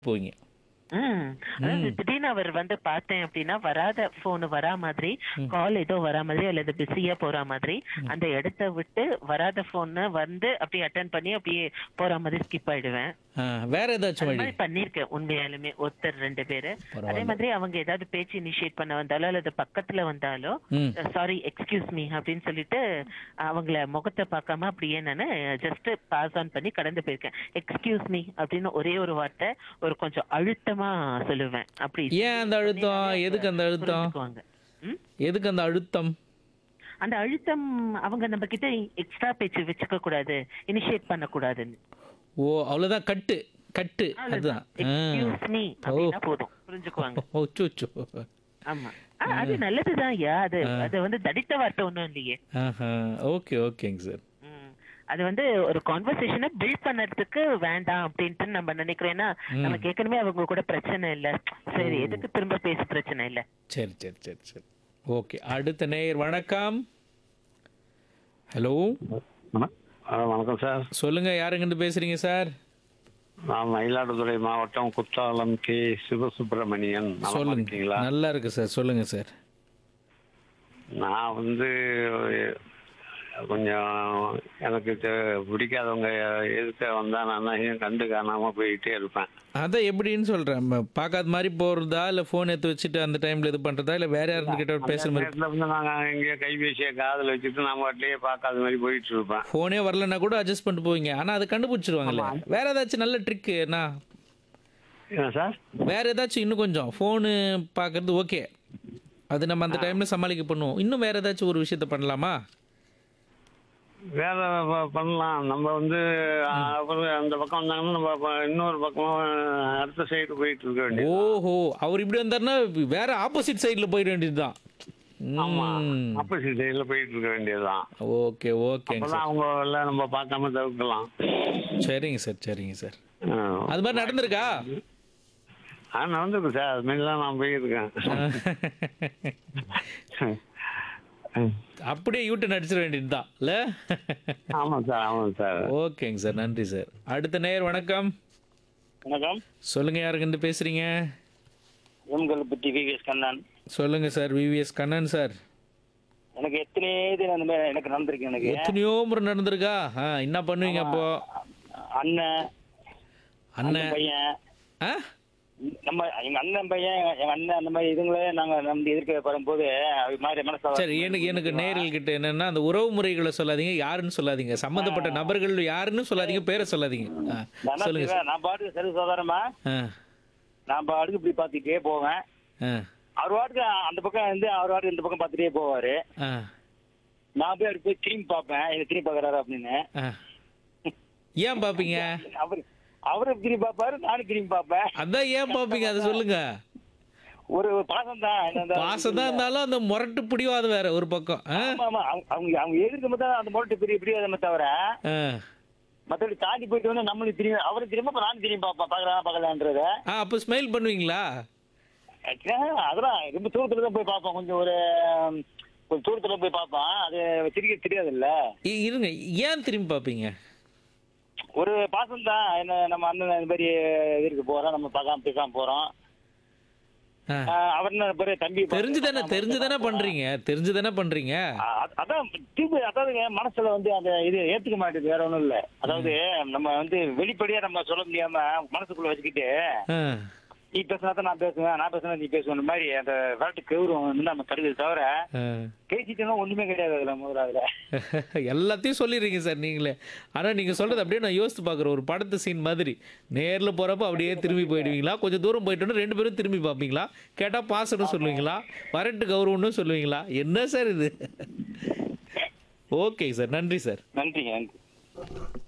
போவீங்க ம் அதாவது திடீர்னு அவர் வந்து பார்த்தேன் அப்படின்னா வராத போன் வரா மாதிரி கால் ஏதோ வரா மாதிரி அல்லது பிஸியா போற மாதிரி அந்த இடத்த விட்டு வராத போன் வந்து அப்படியே அட்டன் பண்ணி அப்படியே போற மாதிரி ஸ்கிப் ஆயிடுவேன் ஆ, வேற ஏதாச்சும் அந்த வழி மாதிரி பண்ணிருக்கேன் உண்மையாலுமே ஒருத்தர் ரெண்டு பேரு அதே பரவாயில்ல. மாதிரி அவங்க ஏதாவது பேச்சு இனிஷியேட் பண்ண வந்தாலோ அல்லது பக்கத்துல வந்தாலோ ம் சாரி எக்ஸ்கியூஸ் மீ அப்படின்னு சொல்லிட்டு அவங்கள முகத்தை பார்க்காம அப்படியே நான் ஜஸ்ட் பாஸ் ஆன் பண்ணி கடந்து போயிருக்கேன் எக்ஸ்கியூஸ் மீ அப்படின்னு ஒரே ஒரு வார்த்தை ஒரு கொஞ்சம் அழுத்தமா சொல்லுவேன் அப்படி ஏன் அந்த அழுத்தம் எதுக்கு அந்த அழுத்தம் புரிஞ்சுக்குவாங்க. ம்? எதுக்கு அந்த அழுத்தம் அந்த அழுத்தம் அவங்க நம்ம கிட்ட எக்ஸ்ட்ரா பேச்சு வச்சுக்க கூடாது இனிஷியேட் பண்ண கூடாதுன்னு ஓ அவ்வளவுதான் கட்டு கட்டு அதுதான் ஆ. எக்ஸ்கியூஸ் மீ அப்படின்னா போதும் புரிஞ்சுக்குவாங்க ஓ சூச்சு ஆமா ஆ, அது நல்லதுதான் ஐயா அது அது வந்து தடித்த வார்த்தை ஒண்ணும் இல்லையே ஆஹா ஓகே ஓகேங்க சார் ம். அது வந்து ஒரு கான்வர்சேஷனை பில்ட் பண்ணறதுக்கு வேண்டாம் அப்படின்ட்டு நம்ம நினைக்கிறோம் ஏன்னா நமக்கு ஏற்கனவே அவங்க கூட பிரச்சனை இல்ல சரி எதுக்கு திரும்ப பேச பிரச்சனை இல்ல சரி சரி சரி சரி ஓகே அடுத்த நேயர் வணக்கம் ஹலோ வண- ஆ, வணக்கம் சார் சொல்லுங்க யாருங்கிட்டு பேசுறீங்க சார் நான் மயிலாடுதுறை மாவட்டம் குற்றாலம் கே சிவசுப்பிரமணியன் நலமா சொல்லுங்க இருக்கீங்களா நல்லா இருக்கு சார் சொல்லுங்க சார் நான் வந்து கொஞ்சம் எனக்கு தெ- பிடிக்காதவங்க எதுக்க வந்தா நான் கண்டு காணாம போயிட்டே இருப்பேன் அதான் எப்படின்னு சொல்றேன் ம, பார்க்காத மாதிரி போறதா இல்ல ஃபோன் எடுத்து வச்சுட்டு அந்த டைம்ல இது பண்றதா இல்ல வேற யாரும் கிட்ட பேசுற அந்த மாதிரி நேரத்துல வந்து நாங்க இங்கே கைபேசியை காதுல வச்சுட்டு நான் பாட்டிலேயே பார்க்காத மாதிரி போயிட்டு இருப்பேன் ஃபோனே வரலன்னா கூட அட்ஜஸ்ட் பண்ணிட்டு போவீங்க ஆனா அதை கண்டுபிடிச்சிருவாங்கல்ல வேற ஏதாச்சும் நல்ல ட்ரிக் என்ன என்ன சார் வேற ஏதாச்சும் இன்னும் கொஞ்சம் ஃபோனு பார்க்கறது ஓகே அது நம்ம அந்த டைம்ல சமாளிக்க பண்ணுவோம் இன்னும் வேற ஏதாச்சும் ஒரு விஷயத்த பண்ணலாமா வேற ப- பண்ணலாம் நம்ம வந்து அப்புறம் அந்த பக்கம் வந்தாங்கன்னா நம்ம ப- இன்னொரு பக்கம் அடுத்த சைடு போயிட்டு இருக்க வேண்டியது ஓஹோ அவர் இப்படி வந்தாருன்னா வேற ஆப்போசிட் சைடுல போயிட வேண்டியதுதான் ஆமா ம். ஆப்போசிட் சைடுல போயிட்டு இருக்க வேண்டியதுதான் ஓகே ஓகேங்க அப்பதான் சார் அவங்க எல்லாம் நம்ம பார்க்காம தவிர்க்கலாம் சரிங்க சார் சரிங்க சார் ஆ. அது மாதிரி நடந்திருக்கா ஆ நடந்துருக்கு சார் அது மாதிரிலாம் நான் போயிருக்கேன் அப்படியே யூட்டன் அடிச்சிட வேண்டியதுதான் இல்ல ஆமாம் சார் ஆமாம் சார் ஓகேங்க சார் நன்றி சார் அடுத்த நேயர் வணக்கம் வணக்கம் சொல்லுங்க யாருக்கிட்ட பேசுறீங்க எம்கல்பட்டி விவிஎஸ் கண்ணன் சொல்லுங்க சார் விவிஎஸ் கண்ணன் சார் எனக்கு எத்தனை இது அந்த மாதிரி எனக்கு நடந்திருக்கு எனக்கு எத்தனையோ முறை நடந்திருக்கா ஆ என்ன பண்ணுவீங்க அப்போ அண்ணன் அண்ணன் அண்ணன் பையன் ஆ நம்ம எங்க அண்ணன் பையன் எங்க அண்ணன் அந்த மாதிரி இதுங்களே நாங்க நம்பி எதிர்க்க வரும்போது அது மாதிரி மனசு சரி எனக்கு எனக்கு நேரில் கிட்ட என்னன்னா அந்த உறவு முறைகளை சொல்லாதீங்க யாருன்னு சொல்லாதீங்க சம்மந்தப்பட்ட நபர்கள் யாருன்னு சொல்லாதீங்க பேரை சொல்லாதீங்க ஆ, நான் சொல்லுங்க சார் நான் பாட்டுக்கு சரி சாதாரணமா ஆ நான் பாட்டுக்கு இப்படி பார்த்துட்டே போவேன் ஆ அவர் பாட்டுக்கு அந்த பக்கம் வந்து அவர் பாட்டுக்கு இந்த பக்கம் பார்த்துட்டே போவாரு ஆ நான் போய் அப்படி போய் திரும்பி பார்ப்பேன் என்ன திரும்பி பார்க்கறாரு அப்படின்னு ஆ ஏன் பாப்பீங்க அவர் அவரு திரும்பி பார்ப்பாரு நானும் திரும்பி பார்ப்பேன் அதான் ஏன் பாப்பீங்க அதை சொல்லுங்க ஒரு பாசம் தான் பாசம் தான் இருந்தாலும் அந்த முரட்டு பிடிவாதம் வேற ஒரு பக்கம் ஆ? ஆமா ஆமா அவங்க அவங்க அவங்க எதிர்க்கும் போது அந்த முரட்டு பெரிய பிரியாதமே தவிர ஆ. மத்தபடி தாண்டி போயிட்டு வந்து நம்மளும் திரும்பி அவரும் திரும்ப அப்ப நானும் திரும்பி பார்ப்பேன் பார்க்கலாம் பார்க்கலான்றத ஆ அப்போ ஸ்மைல் பண்ணுவீங்களா அதெல்லாம் ரொம்ப தூரத்துல தான் போய் பார்ப்போம் கொஞ்சம் ஒரு ம், கொஞ்சம் தூரத்துல போய் பார்ப்போம் அது சிரிக்க தெரியாது இல்ல இ- இருங்க ஏன் திரும்பி பார்ப்பீங்க ஒரு பாசம் தான் என்ன நம்ம அண்ணன் இந்த மாதிரி இதுக்கு போறோம் நம்ம பார்க்காம பேசாம போறோம் ஆ. ஆஹ் அவர் என்ன பெரிய தம்பி தெரிஞ்சுதானே தெரிஞ்சுதானே பண்றீங்க தெரிஞ்சுதானே பண்றீங்க அ- அதான் திருப்பி அதாவது மனசுல வந்து அந்த இது ஏத்துக்க மாட்டேது வேற ஒண்ணும் இல்ல அதாவது நம்ம வந்து வெளிப்படையா நம்ம சொல்ல முடியாம மனசுக்குள்ள வச்சுக்கிட்டு ஆ. நீ பேசினா தான் நான் பேசுவேன் நான் பேசினா நீ பேசுவேன் இந்த மாதிரி அந்த விளையாட்டு கௌரவம் வந்து நம்ம தருது தவிர ஆ. பேசிட்டோம்னா ஒண்ணுமே கிடையாது அதுல முதல்ல அதுல எல்லாத்தையும் சொல்லிடுறீங்க சார் நீங்களே ஆனால் நீங்கள் சொல்கிறது அப்படியே நான் யோசித்து பார்க்குறேன் ஒரு படத்து சீன் மாதிரி நேரில் போகிறப்ப அப்படியே திரும்பி போயிடுவீங்களா கொஞ்சம் தூரம் போயிட்டோன்னா ரெண்டு பேரும் திரும்பி பார்ப்பீங்களா கேட்டால் பாசன்னு சொல்லுவீங்களா வரட்டு கௌரவம்னு சொல்லுவீங்களா என்ன சார் இது ஓகே சார் நன்றி சார் நன்றிங்க நன்றி